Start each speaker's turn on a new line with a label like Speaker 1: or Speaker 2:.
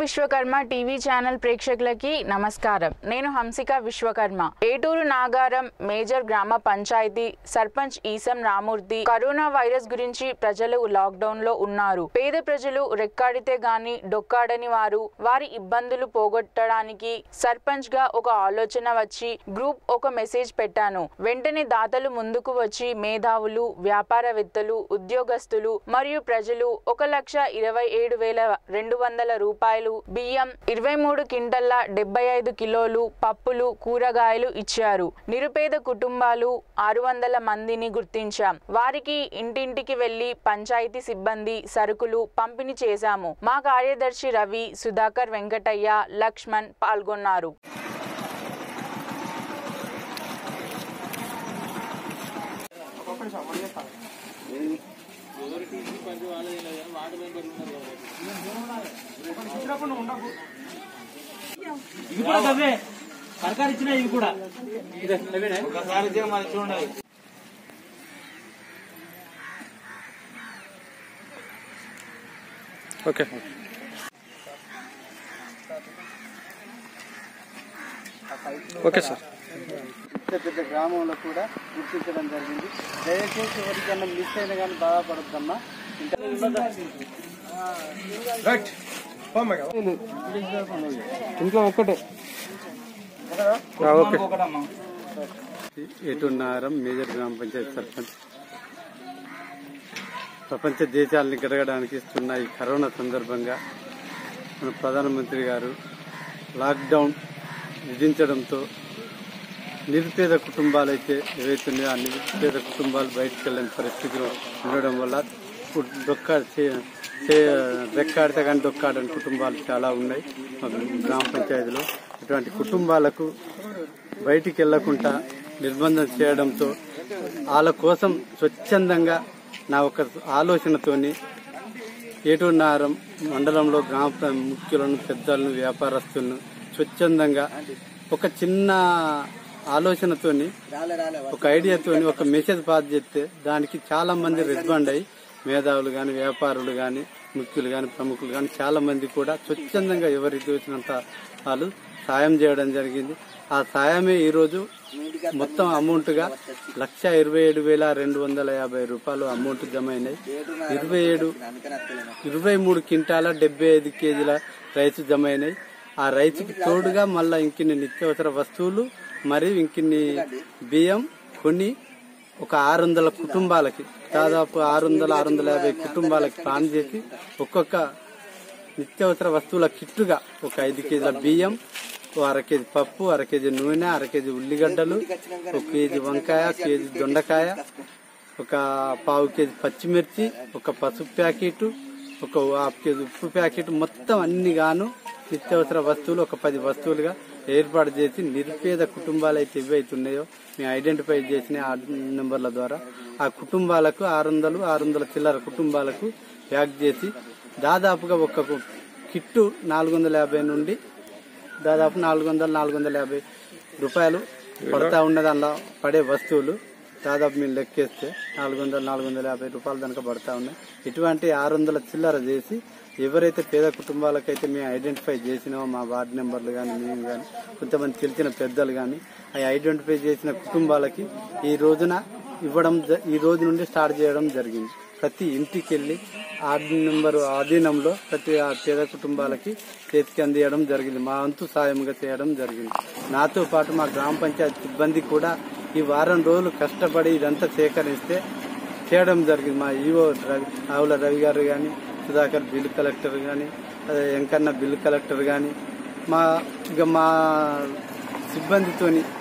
Speaker 1: Vishwakarma TV channel ప్రేక్షకులకి నమస్కారం నేను హంసిక విశ్వకర్మ ఏటూరు నాగారం మేజర్ గ్రామ పంచాయతీ సర్పంచ్ ఈసం రామూర్తి కరోనా వైరస్ గురించి ప్రజలు లాక్డౌన్ లో ఉన్నారు పేద ప్రజలు రెక్కాడితే గాని డొక్కాడని వారు వారి ఇబ్బందులు పోగొట్టడానికి సర్పంచ్ గా ఒక ఆలోచన వచ్చి గ్రూప్ ఒక మెసేజ్ పెట్టాను వెంటనే దాతలు ముందుకు వచ్చి మేధావులు వ్యాపారవేత్తలు ఉద్యోగస్తులు మరియు ప్రజలు ఒక లక్ష ఇరవై ఏడు వేల రెండు వందల రూపాయలు బియ్యం ఇరవై మూడు క్వింటల్ల డెబ్బై ఐదు కిలోలు పప్పులు కూరగాయలు ఇచ్చారు నిరుపేద కుటుంబాలు ఆరు వందల మందిని గుర్తించాం వారికి ఇంటింటికి వెళ్లి పంచాయతీ సిబ్బంది సరుకులు పంపిణీ చేశాము మా కార్యదర్శి రవి సుధాకర్ వెంకటయ్య లక్ష్మణ్ పాల్గొన్నారు
Speaker 2: ఇవి కూడా అవే సర్కార్ ఇచ్చిన ఇవి కూడా
Speaker 3: ఒకసారి మరి చూడండి
Speaker 4: ఓకే ఓకే సార్
Speaker 3: పెద్ద పెద్ద గ్రామంలో కూడా గుర్తించడం జరిగింది దయచేసి ఎవరికైనా మిస్ అయినా కానీ బాధపడద్దమ్మా
Speaker 4: ఇంట్లో ఒక్కటే ఓకే
Speaker 3: ఎటున్నారం మేజర్ గ్రామ పంచాయతీ సర్పంచ్ ప్రపంచ దేశాలని గడగడానికి ఇస్తున్న ఈ కరోనా సందర్భంగా మన ప్రధానమంత్రి గారు లాక్డౌన్ విధించడంతో నిరుపేద కుటుంబాలు అయితే ఏవైతున్నాయో ఆ నిరుపేద కుటుంబాలు బయటకు వెళ్ళని పరిస్థితిలో ఉండడం వల్ల కు- డొక్కా చే- చే- రెక్కాడితే కానీ డొక్కాడని కుటుంబాలు చాలా ఉన్నాయి మా గ్రామ పంచాయతీలో ఇటువంటి కుటుంబాలకు బయటికి వెళ్లకుండా నిర్బంధం చేయడంతో వాళ్ళ కోసం స్వచ్ఛందంగా నా ఒక ఆలోచనతోని ఏటున్నారం మండలంలో గ్రామ ప్ర- ముఖ్యులను పెద్దలను వ్యాపారస్తులను స్వచ్ఛందంగా ఒక చిన్న ఆలోచనతోని ఒక ఐడియాతోని ఒక మెసేజ్ పాస్ చేస్తే దానికి చాలా మంది రెస్పాండ్ అయ్యి మేధావులు గాని వ్యాపారులు గాని ముఖ్యులు గాని ప్రముఖులు గాని చాలా మంది కూడా స్వచ్ఛందంగా ఎవరికి తోచినంత వాళ్ళు సాయం చేయడం జరిగింది ఆ సాయమే ఈ రోజు మొత్తం అమౌంట్ గా లక్ష ఇరవై ఏడు వేల రెండు వందల యాభై రూపాయలు అమౌంట్ జమ అయినాయి ఇరవై ఏడు ఇరవై మూడు క్వింటాల డెబ్బై ఐదు కేజీల రైస్ జమ అయినాయి ఆ రైతుకి తోడుగా మళ్ళా ఇంకిన్ని నిత్యావసర వస్తువులు మరియు ఇంకిన్ని బియ్యం కొని ఒక ఆరు వందల కుటుంబాలకి దాదాపు ఆరు వందల ఆరు వందల యాభై కుటుంబాలకి ప్లాన్ చేసి ఒక్కొక్క నిత్యావసర వస్తువుల కిట్టుగా ఒక ఐదు కేజీల బియ్యం ఓ అర కేజీ పప్పు అర కేజీ నూనె అర కేజీ ఉల్లిగడ్డలు ఒక కేజీ వంకాయ కేజీ దొండకాయ ఒక పావు కేజీ పచ్చిమిర్చి ఒక పసుపు ప్యాకెట్ ఒక హాఫ్ కేజీ ఉప్పు ప్యాకెట్ మొత్తం అన్ని గాను నిత్యావసర వస్తువులు ఒక పది వస్తువులుగా ఏర్పాటు చేసి నిరుపేద కుటుంబాలు అయితే ఇవైతున్నాయో మేము ఐడెంటిఫై చేసిన ఆ నెంబర్ల ద్వారా ఆ కుటుంబాలకు ఆరు వందలు ఆరు వందల చిల్లర కుటుంబాలకు ప్యాక్ చేసి దాదాపుగా ఒక కిట్టు నాలుగు వందల యాభై నుండి దాదాపు నాలుగు వందల నాలుగు వందల యాభై రూపాయలు పడతా ఉన్నది అందులో పడే వస్తువులు దాదాపు మేము లెక్కేస్తే నాలుగు వందల నాలుగు వందల యాభై రూపాయలు దానికి పడతా ఉన్నాయి ఇటువంటి ఆరు వందల చిల్లర చేసి ఎవరైతే పేద కుటుంబాలకైతే మేము ఐడెంటిఫై చేసినామో మా వార్డు నెంబర్లు కానీ మేము కానీ కొంతమంది తెలిసిన పెద్దలు కానీ అవి ఐడెంటిఫై చేసిన కుటుంబాలకి ఈ రోజున ఇవ్వడం జ- ఈ రోజు నుండి స్టార్ట్ చేయడం జరిగింది ప్రతి ఇంటికి వెళ్ళి ఆర్డు నెంబరు ఆధీనంలో ప్రతి ఆ పేద కుటుంబాలకి చేతికి అందియడం జరిగింది మా వంతు సాయంగా చేయడం జరిగింది నాతో పాటు మా గ్రామ పంచాయతీ సిబ్బంది కూడా ఈ వారం రోజులు కష్టపడి ఇదంతా సేకరిస్తే చేయడం జరిగింది మా ఈవో రవి ఆవుల రవి గారు కానీ సుధాకర్ బిల్ కలెక్టర్ కానీ వెంకన్న బిల్ కలెక్టర్ కానీ మా ఇక మా సిబ్బందితోని